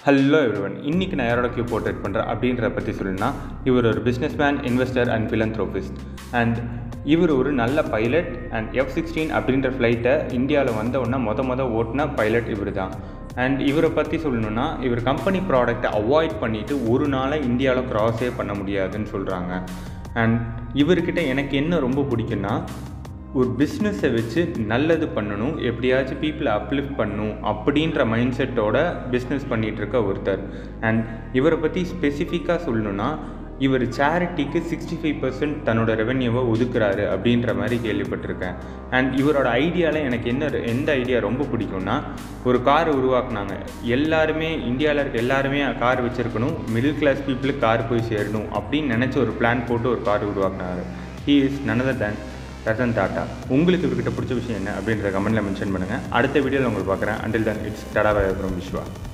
hello everyone இன்றைக்கி நான் யாரோட கியூ போர்ட்ரேட் பண்ணுறேன் அப்படின்றத பற்றி சொல்லணும்னா இவர் ஒரு businessman investor and philanthropist and இவர் ஒரு நல்ல பைலட் அண்ட் எஃப் சிக்ஸ்டீன் அப்படின்ற ஃப்ளைட்டை இந்தியாவில் வந்த உடனே மொத மொத ஓட்டின பைலட் இவர் தான் அண்ட் இவரை பற்றி சொல்லணுன்னா இவர் கம்பெனி ப்ராடக்ட்டை அவாய்ட் பண்ணிவிட்டு ஒரு நாளை இந்தியாவில் க்ராஸே பண்ண முடியாதுன்னு சொல்கிறாங்க அண்ட் இவர்கிட்ட எனக்கு என்ன ரொம்ப பிடிக்குன்னா ஒரு பிஸ்னஸை வச்சு நல்லது பண்ணணும் எப்படியாச்சும் பீப்புளை அப்லிஃப்ட் பண்ணணும் அப்படின்ற மைண்ட் செட்டோட பிஸ்னஸ் பண்ணிகிட்டு இருக்க ஒருத்தர் அண்ட் இவரை பற்றி ஸ்பெசிஃபிக்காக சொல்லணுன்னா இவர் சேரிட்டிக்கு சிக்ஸ்டி ஃபைவ் பர்சன்ட் தன்னோட ரெவென்யூவை ஒதுக்குறாரு அப்படின்ற மாதிரி கேள்விப்பட்டிருக்கேன் அண்ட் இவரோட ஐடியாவில் எனக்கு என்ன எந்த ஐடியா ரொம்ப பிடிக்கும்னா ஒரு கார் உருவாக்குனாங்க எல்லாருமே இந்தியாவில் இருக்க எல்லாருமே கார் வச்சுருக்கணும் மிடில் கிளாஸ் பீப்புளுக்கு கார் போய் சேரணும் அப்படின்னு நினச்ச ஒரு பிளான் போட்டு ஒரு கார் உருவாக்குனாரு he is none other than Ratan Tata உங்களுக்கு இவர்கிட்ட பிடிச்ச விஷயம் என்ன அப்படின்ற கமெண்ட்டில் மென்ஷன் பண்ணுங்கள் அடுத்த வீடியோவில் உங்களுக்கு பார்க்குறேன் until then it's tata from Vishwa